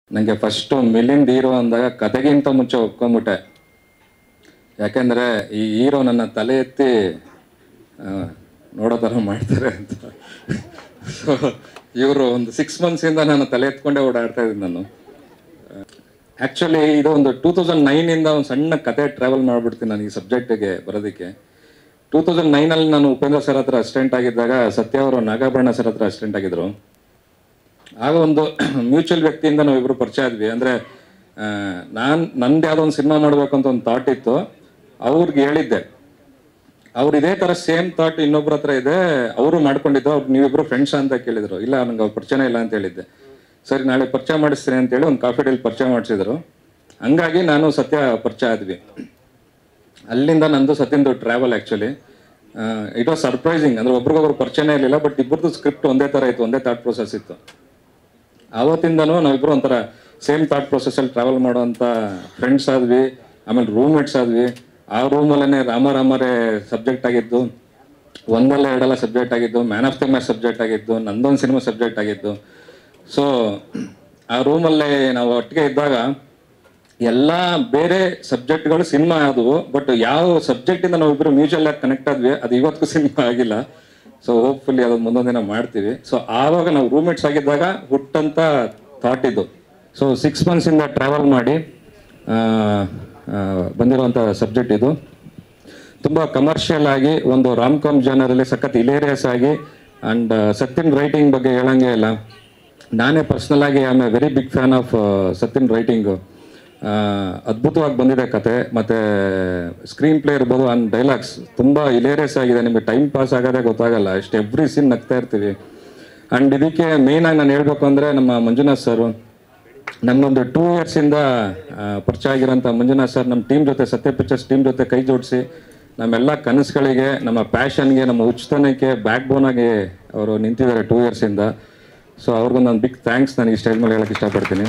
ನನಗೆ first Milind hero ಅಂದಾಗ ಕತೆಗಿಂತ ಮುಂಚೆ ಒಪ್ಕೊಂಬಿಟ್ಟೆ ಯಾಕೆಂದರೆ ಈ ಹೀರೋ ನನ್ನ ತಲೆ ಎತ್ತಿ ಆ, ನೋಡೋ ಥರ ಮಾಡ್ತಾರೆ ಅಂತ ಸೊ ಇವರು ಒಂದು ಸಿಕ್ಸ್ ಮಂತ್ಸಿಂದ ನಾನು ತಲೆ ಎತ್ಕೊಂಡೇ ಓಡಾಡ್ತಾ ಇದ್ದೀನಿ ನಾನು ಆ್ಯಕ್ಚುಲಿ ಇದು ಒಂದು ಟೂ ತೌಸಂಡ್ ನೈನಿಂದ ಒಂದು ಸಣ್ಣ ಕತೆ ಟ್ರಾವೆಲ್ ಮಾಡಿಬಿಡ್ತೀನಿ ನಾನು ಈ ಸಬ್ಜೆಕ್ಟಿಗೆ ಬರೋದಕ್ಕೆ ಟೂ ತೌಸಂಡ್ ನೈನಲ್ಲಿ ನಾನು ಉಪೇಂದ್ರ ಸರ್ ಹತ್ರ ಅಸಿಸ್ಟೆಂಟ್ ಆಗಿದ್ದಾಗ ಸತ್ಯ ಅವರು ನಾಗಾಭರಣ ಸರ್ ಹತ್ರ ಅಸಿಸ್ಟೆಂಟ್ ಆಗಿದ್ರು ಆಗ ಒಂದು ಮ್ಯೂಚುವಲ್ ವ್ಯಕ್ತಿಯಿಂದ ನಾವಿಬ್ರು ಪರಿಚಯ ಆದ್ವಿ ಅಂದರೆ ನಾನು ನಂದು ಯಾವುದೋ ಒಂದು ಸಿನಿಮಾ ಮಾಡಬೇಕು ಅಂತ ಒಂದು ಥಾಟ್ ಇತ್ತು ಅವ್ರಿಗೆ ಹೇಳಿದ್ದೆ ಅವ್ರು ಇದೇ ಥರ ಸೇಮ್ ಥಾಟ್ ಇನ್ನೊಬ್ರ ಹತ್ರ ಇದೆ ಅವರು ಮಾಡ್ಕೊಂಡಿದ್ದು ಅವ್ರು ನೀವಿಬ್ರು ಫ್ರೆಂಡ್ಸ್ ಅಂತ ಕೇಳಿದ್ರು ಇಲ್ಲ ನಂಗೆ ಅವ್ರ ಪರಿಚಯ ಇಲ್ಲ ಅಂತ ಹೇಳಿದ್ದೆ ಸರಿ ನಾಳೆ ಪರಿಚಯ ಮಾಡಿಸ್ತೀನಿ ಅಂತೇಳಿ ಒಂದು ಕಾಫಿ ಡೇಲಿ ಪರಿಚಯ ಮಾಡಿಸಿದ್ರು ಹಂಗಾಗಿ ನಾನು ಸತ್ಯ ಪರಿಚಯ ಆದ್ವಿ ಅಲ್ಲಿಂದ ನಂದು ಸತ್ಯಂದು travel actually it was surprising ಅಂದ್ರೆ ಒಬ್ರಿಗೊಬ್ರು ಪರಿಚಯನೇ ಇರಲಿಲ್ಲ ಬಟ್ ಇಬ್ಬರದು ಸ್ಕ್ರಿಪ್ಟ್ ಒಂದೇ ಥರ ಇತ್ತು ಒಂದೇ ಥಾಟ್ ಪ್ರೊಸೆಸ್ ಇತ್ತು ಆವತ್ತಿಂದನೂ ನಾವಿಬ್ರು ಒಂಥರ ಸೇಮ್ ಥಾಟ್ ಪ್ರೊಸೆಸ್ಸಲ್ಲಿ ಟ್ರಾವೆಲ್ ಮಾಡೋವಂಥ ಫ್ರೆಂಡ್ಸ್ ಆದ್ವಿ ಆಮೇಲೆ ರೂಮ್ಮೇಟ್ಸ್ ಆದ್ವಿ ಆ ರೂಮಲ್ಲೇ ರಾಮ ರಾಮರೇ ಸಬ್ಜೆಕ್ಟ್ ಆಗಿದ್ದು ಒಂದಲ್ಲ ಎರಡಲ್ಲ ಸಬ್ಜೆಕ್ಟ್ ಆಗಿದ್ದು man of the match subject ಆಗಿದ್ದು ನಂದೊಂದು ಸಿನಿಮಾ ಸಬ್ಜೆಕ್ಟ್ ಆಗಿದ್ದು ಸೊ ಆ ರೂಮಲ್ಲೇ ನಾವು ಒಟ್ಟಿಗೆ ಇದ್ದಾಗ ಎಲ್ಲ ಬೇರೆ ಸಬ್ಜೆಕ್ಟ್ಗಳು ಸಿನಿಮಾ ಆದವು ಬಟ್ ಯಾವ ಸಬ್ಜೆಕ್ಟಿಂದ ನಾವಿಬ್ರು ಮ್ಯೂಚುವಲ್ ಆಗಿ ಕನೆಕ್ಟ್ ಆದ್ವಿ ಅದು ಇವತ್ತಿಗೂ ಸಿನಿಮಾ ಆಗಿಲ್ಲ ಸೊ ಹೋಪ್ಫುಲಿ ಅದು ಮುಂದೊಂದು ದಿನ ಮಾಡ್ತೀವಿ ಸೊ ಆವಾಗ ನಾವು ರೂಮ್ಮೇಟ್ಸ್ ಆಗಿದ್ದಾಗ ಹುಟ್ಟಂತ ಥಾಟ್ ಇದು ಸೊ ಸಿಕ್ಸ್ ಮಂತ್ಸಿಂದ ಟ್ರಾವೆಲ್ ಮಾಡಿ ಆ, ಆ, ಬಂದಿರುವಂಥ ಸಬ್ಜೆಕ್ಟ್ ಇದು ತುಂಬ ಕಮರ್ಷಿಯಲ್ ಆಗಿ ಒಂದು ರಾಮ್ ಕಾಮ್ ಜಾನರಲ್ಲಿ ಸಖತ್ ಇಲೇರಿಯಸ್ ಆಗಿ ಆ್ಯಂಡ್ ಸತ್ಯನ್ ರೈಟಿಂಗ್ ಬಗ್ಗೆ ಹೇಳಂಗೆ ಇಲ್ಲ ನಾನೇ ಪರ್ಸ್ನಲ್ ಆಗಿ I am a very big fan of Satyan writing ಅದ್ಭುತವಾಗಿ ಬಂದಿದೆ ಕತೆ ಮತ್ತು ಸ್ಕ್ರೀನ್ ಪ್ಲೇ ಇರ್ಬೋದು ಆ್ಯಂಡ್ ಡೈಲಾಗ್ಸ್ ತುಂಬ ಇಲೇರಿಯಸ್ ಆಗಿದೆ ನಿಮಗೆ ಟೈಮ್ ಪಾಸ್ ಆಗೋದೇ ಗೊತ್ತಾಗಲ್ಲ ಎಷ್ಟು ಎವ್ರಿ ಸೀನ್ ನಗ್ತಾ ಇರ್ತೀವಿ ಆ್ಯಂಡ್ ಇದಕ್ಕೆ ಮೇಯ್ನಾಗಿ ನಾನು ಹೇಳಬೇಕು ಅಂದರೆ ನಮ್ಮ ಮಂಜುನಾಥ್ ಸರು ನಮ್ಮೊಂದು ಟೂ ಇಯರ್ಸಿಂದ ಪರಿಚಯ ಆಗಿರೋಂಥ ಮಂಜುನಾಥ್ ಸರ್ ನಮ್ಮ ಟೀಮ್ ಜೊತೆ ಸತ್ಯ ಪಿಕ್ಚರ್ಸ್ ಟೀಮ್ ಜೊತೆ ಕೈ ಜೋಡಿಸಿ ನಮ್ಮೆಲ್ಲ ಕನಸುಗಳಿಗೆ ನಮ್ಮ ಪ್ಯಾಷನ್ಗೆ ನಮ್ಮ ಉಚಿತನಕ್ಕೆ ಬ್ಯಾಕ್ ಬೋನಾಗಿ ಅವರು ನಿಂತಿದ್ದಾರೆ ಟೂ ಇಯರ್ಸಿಂದ ಸೊ ಅವ್ರಿಗೊಂದು ಒಂದು ಬಿಗ್ ಥ್ಯಾಂಕ್ಸ್ ನಾನು ಈ ಸ್ಟೇಜ್ ಮೇಲೆ ಹೇಳಕ್ಕೆ ಇಷ್ಟಪಡ್ತೀನಿ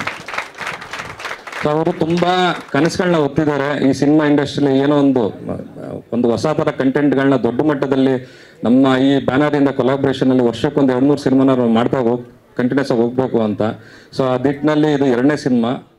ಸೊ ಅವರು ತುಂಬ ಕನಸುಗಳನ್ನ ಒತ್ತಿದ್ದಾರೆ ಈ ಸಿನಿಮಾ ಇಂಡಸ್ಟ್ರಿಲಿ ಏನೋ ಒಂದು ಒಂದು ಹೊಸ ಥರ ಕಂಟೆಂಟ್ಗಳನ್ನ ದೊಡ್ಡ ಮಟ್ಟದಲ್ಲಿ ನಮ್ಮ ಈ ಬ್ಯಾನರಿಂದ ಕೊಲಾಬ್ರೇಷನಲ್ಲಿ ವರ್ಷಕ್ಕೊಂದು ಎರಡು ಮೂರು ಸಿನಿಮಾನ ಮಾಡ್ತಾ ಹೋಗಿ ಕಂಟಿನ್ಯೂಸ್ ಆಗಿ ಹೋಗ್ಬೇಕು ಅಂತ ಸೊ ಆ ದಿಟ್ಟಿನಲ್ಲಿ ಇದು ಎರಡನೇ ಸಿನಿಮಾ